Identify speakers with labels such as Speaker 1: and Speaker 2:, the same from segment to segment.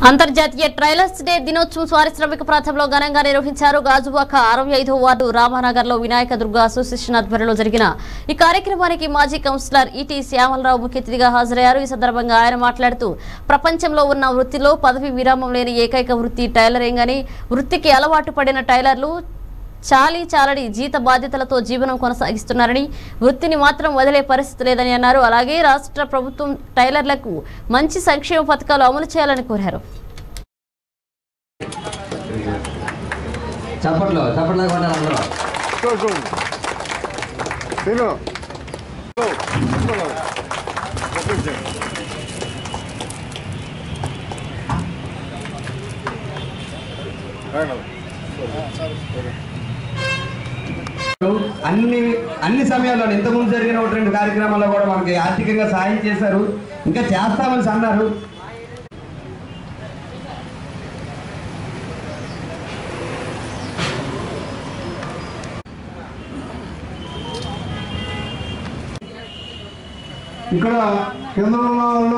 Speaker 1: అంతర్జాతీయ trailers day దినోత్సవం పారిశ్రామిక ప్రాంతంలో ఘనంగా నిర్వహించారు గాజువాక అరవై ఐదో వార్డు రామానగర్ లో వినాయక దుర్గ అసోసియేషన్ ఆధ్వర్యంలో జరిగిన ఈ కార్యక్రమానికి మాజీ కౌన్సిలర్ ఈటీ శ్యామలరావు ముఖ్య అతిథిగా హాజరయ్యారు ఈ సందర్భంగా ఆయన మాట్లాడుతూ ప్రపంచంలో ఉన్న వృత్తిలో పదవి విరామం లేని ఏకైక వృత్తి టైలరింగ్ అని వృత్తికి అలవాటు పడిన టైలర్లు చాలీ చాలడి జీత బాధ్యతలతో జీవనం కొనసాగిస్తున్నారని వృత్తిని మాత్రం వదిలే పరిస్థితి లేదని అన్నారు అలాగే రాష్ట్ర ప్రభుత్వం టైలర్లకు మంచి సంక్షేమ పథకాలు అమలు చేయాలని కోరారు
Speaker 2: చప్పట్లో చప్పట్లో కొట్టాలి అందరూ
Speaker 3: Go, go. Dino. Go. Go. Go.
Speaker 2: అన్ని అన్ని సమయాల్లో ఇంతకుముందు జరిగిన ఒకటి రెండు కార్యక్రమాల్లో కూడా మనకి ఆర్థికంగా సహాయం చేశారు ఇంకా చేస్తామని అన్నారు
Speaker 3: ఇక్కడ కింద ఉన్న వాళ్ళు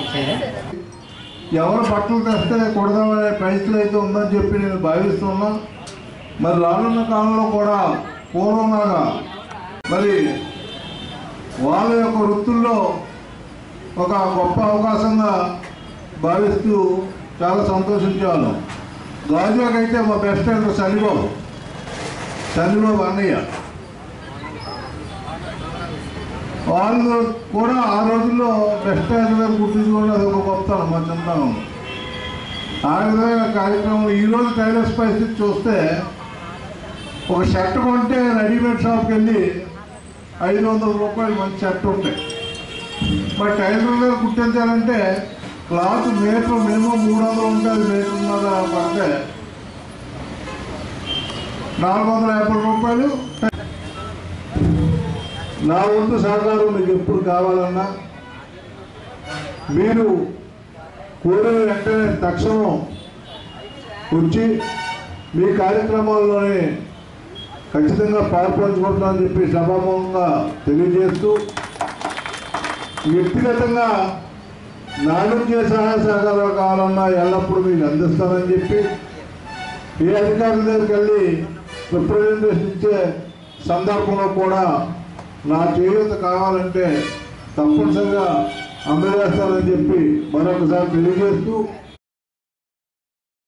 Speaker 3: ఎవరు బట్టలు తెస్తే కొడదామనే పరిస్థితులు అయితే ఉందని చెప్పి నేను భావిస్తున్నా మరి రానున్న కాలంలో కూడా పూర్వంలాగా మరి వాళ్ళ యొక్క వృత్తుల్లో ఒక గొప్ప అవకాశంగా భావిస్తూ చాలా సంతోషించాను గాజువాకైతే మా బెస్ట్ ఫ్రెండ్ శనిబాబు శనిబాబు అన్నయ్య వాళ్ళు కూడా ఆ రోజుల్లో బెస్ట్ గారు గుర్తించుకోవడం అది ఒక గొప్పతనం మా చింతనం ఆ విధమైన కార్యక్రమం ఈరోజు టైలర్స్ పరిస్థితి చూస్తే ఒక షర్ట్ కొంటే రెడీమేడ్ షాప్కి వెళ్ళి ఐదు వందల రూపాయలు మంచి షర్ట్ ఉంటాయి మరి టైలర్ గారు కుట్టించాలంటే క్లాత్ మీటర్ మినిమం మూడు వందలు ఉంటుంది మీటర్న్నర పడితే నాలుగు వందల యాభై రూపాయలు నా వంతు సహకారం మీకు ఎప్పుడు కావాలన్నా మీరు కోరిన వెంటనే తక్షణం వచ్చి మీ కార్యక్రమాల్లోనే ఖచ్చితంగా పాల్పంచుకుంటామని చెప్పి సభాముఖంగా తెలియజేస్తూ వ్యక్తిగతంగా నా నుంచి సహాయ సహకారాలు కావాలన్నా ఎల్లప్పుడూ మీకు అందిస్తానని చెప్పి ఏ అధికారుల దగ్గరికి వెళ్ళి రిప్రజెంటేషన్ ఇచ్చే సందర్భంలో కూడా నా చేయూత కావాలంటే తప్పనిసరిగా అందజేస్తానని చెప్పి మరొకసారి తెలియజేస్తూ